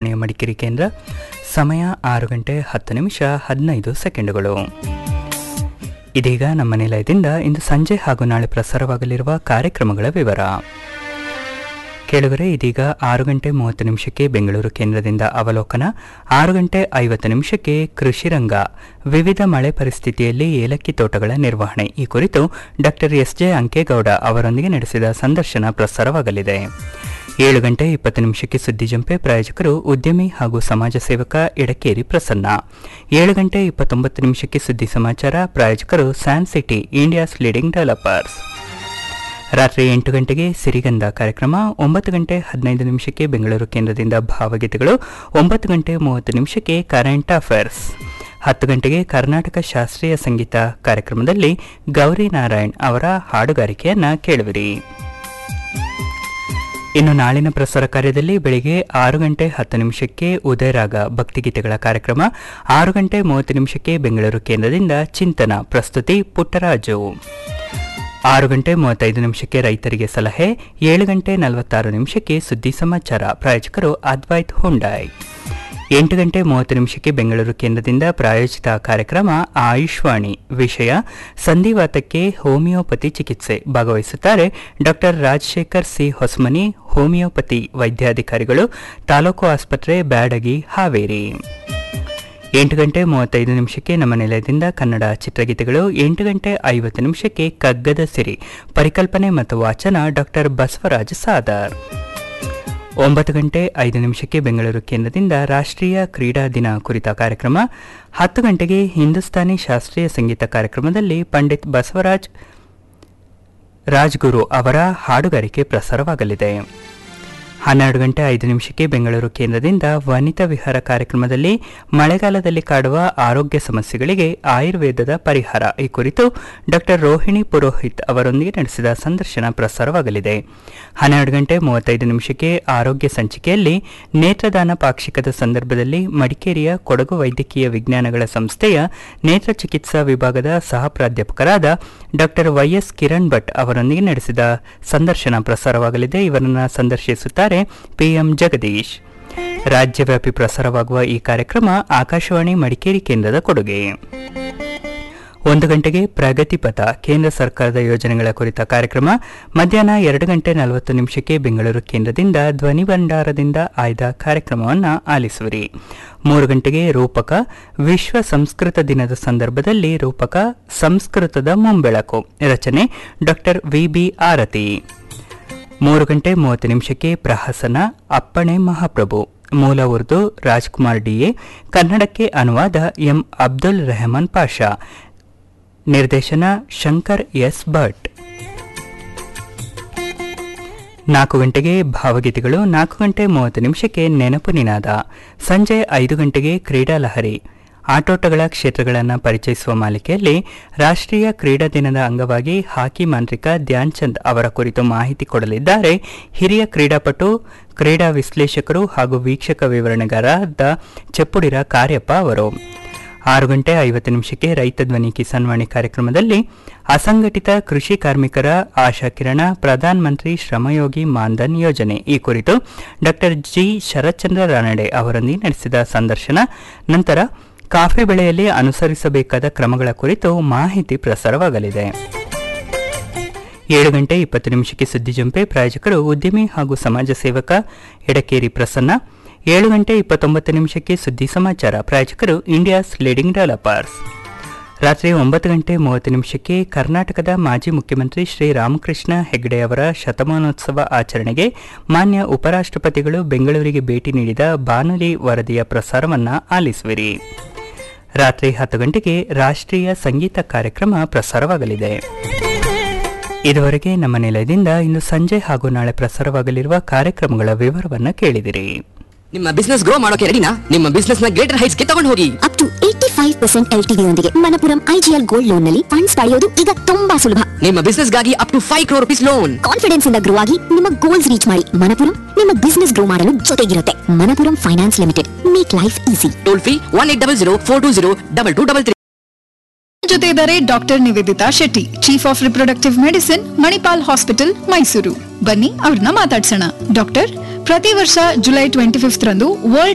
ಆಕಾಶವಾಣಿಯ ಮಡಿಕೇರಿ ಕೇಂದ್ರ ಸಮಯ ಆರು ಗಂಟೆ ಹತ್ತು ನಿಮಿಷ ಹದಿನೈದು ಸೆಕೆಂಡುಗಳು ಇದೀಗ ನಮ್ಮ ನಿಲಯದಿಂದ ಇಂದು ಸಂಜೆ ಹಾಗೂ ನಾಳೆ ಪ್ರಸಾರವಾಗಲಿರುವ ಕಾರ್ಯಕ್ರಮಗಳ ವಿವರ ಕೇಳುಗರೆ ಇದೀಗ ಆರು ಗಂಟೆ ಮೂವತ್ತು ನಿಮಿಷಕ್ಕೆ ಬೆಂಗಳೂರು ಕೇಂದ್ರದಿಂದ ಅವಲೋಕನ ಆರು ಗಂಟೆ ಐವತ್ತು ನಿಮಿಷಕ್ಕೆ ಕೃಷಿ ರಂಗ ವಿವಿಧ ಮಳೆ ಪರಿಸ್ಥಿತಿಯಲ್ಲಿ ಏಲಕ್ಕಿ ತೋಟಗಳ ನಿರ್ವಹಣೆ ಈ ಕುರಿತು ಡಾಕ್ಟರ್ ಎಸ್ ಜೆ ಅಂಕೇಗೌಡ ಅವರೊಂದಿಗೆ ನಡೆಸಿದ ಸಂದರ್ಶನ ಪ್ರಸಾರವಾಗಲಿದೆ ಏಳು ಗಂಟೆ ಇಪ್ಪತ್ತು ನಿಮಿಷಕ್ಕೆ ಸುದ್ದಿ ಜಂಪೆ ಪ್ರಾಯೋಜಕರು ಉದ್ಯಮಿ ಹಾಗೂ ಸಮಾಜ ಸೇವಕ ಎಡಕೇರಿ ಪ್ರಸನ್ನ ಏಳು ಗಂಟೆ ಇಪ್ಪತ್ತೊಂಬತ್ತು ನಿಮಿಷಕ್ಕೆ ಸುದ್ದಿ ಸಮಾಚಾರ ಪ್ರಾಯೋಜಕರು San City India's leading developers ರಾತ್ರಿ ಎಂಟು ಗಂಟೆಗೆ ಸಿರಿಗಂಧ ಕಾರ್ಯಕ್ರಮ ಒಂಬತ್ತು ಗಂಟೆ ಹದಿನೈದು ನಿಮಿಷಕ್ಕೆ ಬೆಂಗಳೂರು ಕೇಂದ್ರದಿಂದ ಭಾವಗೀತೆಗಳು ಒಂಬತ್ತು ಗಂಟೆ ಮೂವತ್ತು ನಿಮಿಷಕ್ಕೆ ಕರೆಂಟ್ ಅಫೇರ್ಸ್ ಹತ್ತು ಗಂಟೆಗೆ ಕರ್ನಾಟಕ ಶಾಸ್ತ್ರೀಯ ಸಂಗೀತ ಕಾರ್ಯಕ್ರಮದಲ್ಲಿ ಗೌರಿ ನಾರಾಯಣ್ ಅವರ ಹಾಡುಗಾರಿಕೆಯನ್ನ ಕೇಳುವಿರಿ ಇನ್ನು ನಾಳಿನ ಪ್ರಸಾರ ಕಾರ್ಯದಲ್ಲಿ ಬೆಳಿಗ್ಗೆ ಆರು ಗಂಟೆ ಹತ್ತು ನಿಮಿಷಕ್ಕೆ ಉದಯರಾಗ ಭಕ್ತಿಗೀತೆಗಳ ಕಾರ್ಯಕ್ರಮ ಆರು ಗಂಟೆ ಮೂವತ್ತು ನಿಮಿಷಕ್ಕೆ ಬೆಂಗಳೂರು ಕೇಂದ್ರದಿಂದ ಚಿಂತನ ಪ್ರಸ್ತುತಿ ಪುಟ್ಟರಾಜು ಆರು ಗಂಟೆ ಮೂವತ್ತೈದು ನಿಮಿಷಕ್ಕೆ ರೈತರಿಗೆ ಸಲಹೆ ಏಳು ಗಂಟೆ ನಲವತ್ತಾರು ನಿಮಿಷಕ್ಕೆ ಸುದ್ದಿ ಸಮಾಚಾರ ಪ್ರಾಯೋಜಕರು ಅದ್ವೈತ್ ಹುಂಡಾಯ್ ಎಂಟು ಗಂಟೆ ಮೂವತ್ತು ನಿಮಿಷಕ್ಕೆ ಬೆಂಗಳೂರು ಕೇಂದ್ರದಿಂದ ಪ್ರಾಯೋಜಿತ ಕಾರ್ಯಕ್ರಮ ಆಯುಷ್ವಾಣಿ ವಿಷಯ ಸಂಧಿವಾತಕ್ಕೆ ಹೋಮಿಯೋಪತಿ ಚಿಕಿತ್ಸೆ ಭಾಗವಹಿಸುತ್ತಾರೆ doctor Rajashekhar C Hosamani homoeopathy ವೈದ್ಯಾಧಿಕಾರಿಗಳು ತಾಲೂಕು ಆಸ್ಪತ್ರೆ ಬ್ಯಾಡಗಿ ಹಾವೇರಿ ಎಂಟು ಗಂಟೆ ಮೂವತ್ತೈದು ನಿಮಿಷಕ್ಕೆ ನಮ್ಮ ನಿಲಯದಿಂದ ಕನ್ನಡ ಚಿತ್ರಗೀತೆಗಳು ಎಂಟು ಗಂಟೆ ಐವತ್ತು ನಿಮಿಷಕ್ಕೆ ಕಗ್ಗದ ಸಿರಿ ಪರಿಕಲ್ಪನೆ ಮತ್ತು ವಾಚನ ಡಾಕ್ಟರ್ ಬಸವರಾಜ ಸಾದಾರ್ ಒಂಬತ್ತು ಗಂಟೆ ಐದು ನಿಮಿಷಕ್ಕೆ ಬೆಂಗಳೂರು ಕೇಂದ್ರದಿಂದ ರಾಷ್ಟ್ರೀಯ ಕ್ರೀಡಾ ದಿನ ಕುರಿತ ಕಾರ್ಯಕ್ರಮ ಹತ್ತು ಗಂಟೆಗೆ ಹಿಂದೂಸ್ತಾನಿ ಶಾಸ್ತ್ರೀಯ ಸಂಗೀತ ಕಾರ್ಯಕ್ರಮದಲ್ಲಿ ಪಂಡಿತ್ ಬಸವರಾಜ್ ರಾಜ್ಗುರು ಅವರ ಹಾಡುಗಾರಿಕೆ ಪ್ರಸಾರವಾಗಲಿದೆ ಹನ್ನೆರಡು ಗಂಟೆ ಐದು ನಿಮಿಷಕ್ಕೆ ಬೆಂಗಳೂರು ಕೇಂದ್ರದಿಂದ ವನಿತಾ ವಿಹಾರ ಕಾರ್ಯಕ್ರಮದಲ್ಲಿ ಮಳೆಗಾಲದಲ್ಲಿ ಕಾಡುವ ಆರೋಗ್ಯ ಸಮಸ್ಯೆಗಳಿಗೆ ಆಯುರ್ವೇದದ ಪರಿಹಾರ ಈ ಕುರಿತು ಡಾಕ್ಟರ್ ರೋಹಿಣಿ ಪುರೋಹಿತ್ ಅವರೊಂದಿಗೆ ನಡೆಸಿದ ಸಂದರ್ಶನ ಪ್ರಸಾರವಾಗಲಿದೆ ಹನ್ನೆರಡು ಗಂಟೆ ಮೂವತ್ತೈದು ನಿಮಿಷಕ್ಕೆ ಆರೋಗ್ಯ ಸಂಚಿಕೆಯಲ್ಲಿ ನೇತ್ರದಾನ ಪಾಕ್ಷಿಕದ ಸಂದರ್ಭದಲ್ಲಿ ಮಡಿಕೇರಿಯ ಕೊಡಗು ವೈದ್ಯಕೀಯ ವಿಜ್ಞಾನಗಳ ಸಂಸ್ಥೆಯ ನೇತ್ರ ಚಿಕಿತ್ಸಾ ವಿಭಾಗದ ಸಹ ಪ್ರಾಧ್ಯಾಪಕರಾದ ಡಾಕ್ಟರ್ ವೈಎಸ್ ಕಿರಣ್ ಭಟ್ ಅವರೊಂದಿಗೆ ನಡೆಸಿದ ಸಂದರ್ಶನ ಪ್ರಸಾರವಾಗಲಿದೆ ಇವರನ್ನು ಸಂದರ್ಶಿಸುತ್ತಾರೆ ಪಿಎಂ ಜಗದೀಶ್ ರಾಜ್ಯವ್ಯಾಪಿ ಪ್ರಸಾರವಾಗುವ ಈ ಕಾರ್ಯಕ್ರಮ ಆಕಾಶವಾಣಿ ಮಡಿಕೇರಿ ಕೇಂದ್ರದ ಕೊಡುಗೆ ಒಂದು ಗಂಟೆಗೆ ಪ್ರಗತಿ ಪಥ ಕೇಂದ್ರ ಸರ್ಕಾರದ ಯೋಜನೆಗಳ ಕುರಿತ ಕಾರ್ಯಕ್ರಮ ಮಧ್ಯಾಹ್ನ ಎರಡು ಗಂಟೆ ನಲವತ್ತು ನಿಮಿಷಕ್ಕೆ ಬೆಂಗಳೂರು ಕೇಂದ್ರದಿಂದ ಧ್ವನಿ ಭಂಡಾರದಿಂದ ಆಯ್ದ ಕಾರ್ಯಕ್ರಮವನ್ನು ಆಲಿಸುವಿರಿ ಮೂರು ಗಂಟೆಗೆ ರೂಪಕ ವಿಶ್ವ ಸಂಸ್ಕೃತ ದಿನದ ಸಂದರ್ಭದಲ್ಲಿ ರೂಪಕ ಸಂಸ್ಕೃತದ ಮುಂಬೆಳಕು ರಚನೆ ಡಾಕ್ಟರ್ ವಿಬಿ ಆರತಿ ಮೂರು ಗಂಟೆ ಮೂವತ್ತು ನಿಮಿಷಕ್ಕೆ ಪ್ರಹಸನ ಅಪ್ಪಣೆ ಮಹಾಪ್ರಭು ಮೂಲ ಉರ್ದು ರಾಜ್ಕುಮಾರ್ ಡಿಎ ಕನ್ನಡಕ್ಕೆ ಅನುವಾದ ಎಂ ಅಬ್ದುಲ್ ರೆಹಮಾನ್ ಪಾಷಾ ನಿರ್ದೇಶನ ಶಂಕರ್ ಎಸ್ ಭಟ್ ನಾಲ್ಕು ಗಂಟೆಗೆ ಭಾವಗೀತೆಗಳು ನಾಲ್ಕು ಗಂಟೆ ಮೂವತ್ತು ನಿಮಿಷಕ್ಕೆ ನೆನಪು ನಿನಾದ ಸಂಜೆ ಐದು ಗಂಟೆಗೆ ಕ್ರೀಡಾ ಲಹರಿ ಆಟೋಟಗಳ ಕ್ಷೇತ್ರಗಳನ್ನು ಪರಿಚಯಿಸುವ ಮಾಲಿಕೆಯಲ್ಲಿ ರಾಷ್ಟ್ರೀಯ ಕ್ರೀಡಾ ದಿನದ ಅಂಗವಾಗಿ ಹಾಕಿ ಮಾಂತ್ರಿಕ ಧ್ಯಾನ್ ಚಂದ್ ಅವರ ಕುರಿತು ಮಾಹಿತಿ ಕೊಡಲಿದ್ದಾರೆ ಹಿರಿಯ ಕ್ರೀಡಾಪಟು ಕ್ರೀಡಾ ವಿಶ್ಲೇಷಕರು ಹಾಗೂ ವೀಕ್ಷಕ ವಿವರಣೆಗಾರರಾದ ಚೆಪ್ಪುಡಿರ ಕಾರ್ಯಪ್ಪ ಅವರು ಆರು ಗಂಟೆ ಐವತ್ತು ನಿಮಿಷಕ್ಕೆ ರೈತ ಧ್ವನಿ ಕಿಸಾನ್ ವಾಣಿ ಕಾರ್ಯಕ್ರಮದಲ್ಲಿ ಅಸಂಘಟಿತ ಕೃಷಿ ಕಾರ್ಮಿಕರ ಆಶಾ ಕಿರಣ ಪ್ರಧಾನ ಮಂತ್ರಿ ಶ್ರಮಯೋಗಿ ಮಾನ್ಧನ್ ಯೋಜನೆ ಈ ಕುರಿತು ಡಾಕ್ಟರ್ ಜಿ ಶರತ್ಚಂದ್ರ ರಾನಡೆ ಅವರೊಂದಿಗೆ ನಡೆಸಿದ ಸಂದರ್ಶನ ನಂತರ ಕಾಫಿ ಬೆಳೆಯಲ್ಲಿ ಅನುಸರಿಸಬೇಕಾದ ಕ್ರಮಗಳ ಕುರಿತು ಮಾಹಿತಿ ಪ್ರಸಾರವಾಗಲಿದೆ ಏಳು ಗಂಟೆ ಇಪ್ಪತ್ತು ನಿಮಿಷಕ್ಕೆ ಸುದ್ದಿ ಜಂಪೆ ಪ್ರಾಯೋಜಕರು ಉದ್ಯಮಿ ಹಾಗೂ ಸಮಾಜ ಸೇವಕ ಎಡಕೇರಿ ಪ್ರಸನ್ನ ಏಳು ಗಂಟೆ ಇಪ್ಪತ್ತೊಂಬತ್ತು ನಿಮಿಷಕ್ಕೆ ಸುದ್ದಿ ಸಮಾಚಾರ ಪ್ರಾಯೋಜಕರು ಇಂಡಿಯಾಸ್ ಲೀಡಿಂಗ್ ಡೆವಲಪರ್ಸ್ ರಾತ್ರಿ ಒಂಬತ್ತು ಗಂಟೆ ಮೂವತ್ತು ನಿಮಿಷಕ್ಕೆ ಕರ್ನಾಟಕದ ಮಾಜಿ ಮುಖ್ಯಮಂತ್ರಿ ಶ್ರೀ ರಾಮಕೃಷ್ಣ ಹೆಗ್ಡೆ ಅವರ ಶತಮಾನೋತ್ಸವ ಆಚರಣೆಗೆ ಮಾನ್ಯ ಉಪರಾಷ್ಟ್ರಪತಿಗಳು ಬೆಂಗಳೂರಿಗೆ ಭೇಟಿ ನೀಡಿದ ಬಾನುಲಿ ವರದಿಯ ಪ್ರಸಾರವನ್ನು ಆಲಿಸುವಿರಿ ರಾತ್ರಿ ಹತ್ತು ಗಂಟೆಗೆ ರಾಷ್ಟ್ರೀಯ ಸಂಗೀತ ಕಾರ್ಯಕ್ರಮ ಪ್ರಸಾರವಾಗಲಿದೆ ಇದುವರೆಗೆ ನಮ್ಮ ನಿಲಯದಿಂದ ಇಂದು ಸಂಜೆ ಹಾಗೂ ನಾಳೆ ಪ್ರಸಾರವಾಗಲಿರುವ ಕಾರ್ಯಕ್ರಮಗಳ ವಿವರವನ್ನು ಕೇಳಿದಿರಿ ನಿಮ್ಮ ಬಿಸ್ನೆಸ್ ಗ್ರೋ ಮಾಡೋಕೆ ರೆಡಿನಾ ನಿಮ್ಮ ಬಿಸ್ನೆಸ್ ನ ಗ್ರೇಟರ್ ಹೈಟ್ಸ್ ಗೆ ತಗೊಂಡು ಹೋಗಿ up to eighty five percent ಎಲ್ ಯೊಂದಿಗೆ ಮನಪುರಂ ಐಜಿಎಲ್ ಗೋಲ್ಡ್ ಲೋನ್ ನಲ್ಲಿ ಫಂಡ್ಸ್ ಪಡೆಯೋದು ಈಗ ತುಂಬಾ ಸುಲಭ ನಿಮ್ಮ ಬಿಸ್ನೆಸ್ ಗಾಗಿ up to five crore rupees loan confidence ಇಂದ ಗ್ರೋ ಆಗಿ ನಿಮ್ಮ ಗೋಲ್ಸ್ ರೀಚ್ ಮಾಡಿ ಮನಪುರಂ ನಿಮ್ಮ ಬಿಸ್ನೆಸ್ ಗ್ರೋ ಮಾಡಲು ಜೊತೆಗಿರುತ್ತೆ Manappuram finance limited make life easy toll free one eight double zero four two zero double two double three ಜೊತೆ ಇದ್ದಾರೆ doctor Niveditha Shetty chief of reproductive medicine Manipal hospital Mysuru ಬನ್ನಿ ಅವ್ರನ್ನ ಮಾತಾಡ್ಸೋಣ ಡಾಕ್ಟರ್ ಪ್ರತಿ ವರ್ಷ ಜುಲೈ ಟ್ವೆಂಟಿ ಫಿಫ್ತ್ ರಂದು ವರ್ಲ್ಡ್